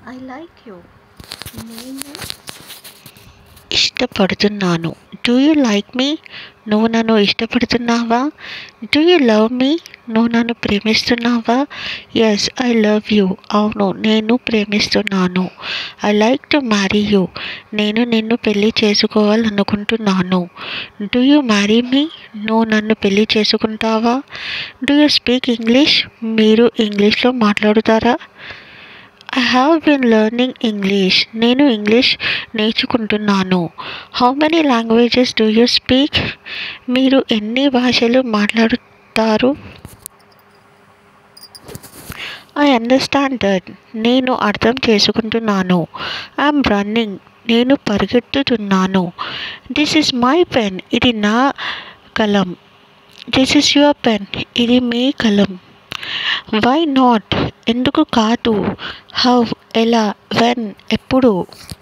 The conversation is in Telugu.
ఐ లైక్ యూ నేను ఇష్టపడుతున్నాను డూ యూ లైక్ మీ నువ్వు నన్ను ఇష్టపడుతున్నావా డూ యూ లవ్ మీ నువ్వు నన్ను ప్రేమిస్తున్నావా ఎస్ ఐ లవ్ యూ అవును నేను ప్రేమిస్తున్నాను I like to marry you నేను నిన్ను పెళ్లి చేసుకోవాలనుకుంటున్నాను డూ యూ మ్యారీ మీ నువ్వు నన్ను పెళ్లి చేసుకుంటావా డూ యూ స్పీక్ ఇంగ్లీష్ మీరు ఇంగ్లీష్లో మాట్లాడుతారా I have been learning English నేను ఇంగ్లీష్ నేర్చుకుంటున్నాను how many languages do you speak మీరు ఎన్ని భాషలు మాట్లాడుతారు ఐ అండర్స్టాండ్ దట్ నేను అర్థం చేసుకుంటున్నాను ఐఎమ్ రన్నింగ్ నేను పరిగెత్తుతున్నాను దిస్ ఇస్ మై పెన్ ఇది నా కలం దిస్ ఇస్ యువర్ పెన్ ఇది మీ కలం వై నాట్ ఎందుకు కాదు హౌ ఎలా వెన్ ఎప్పుడు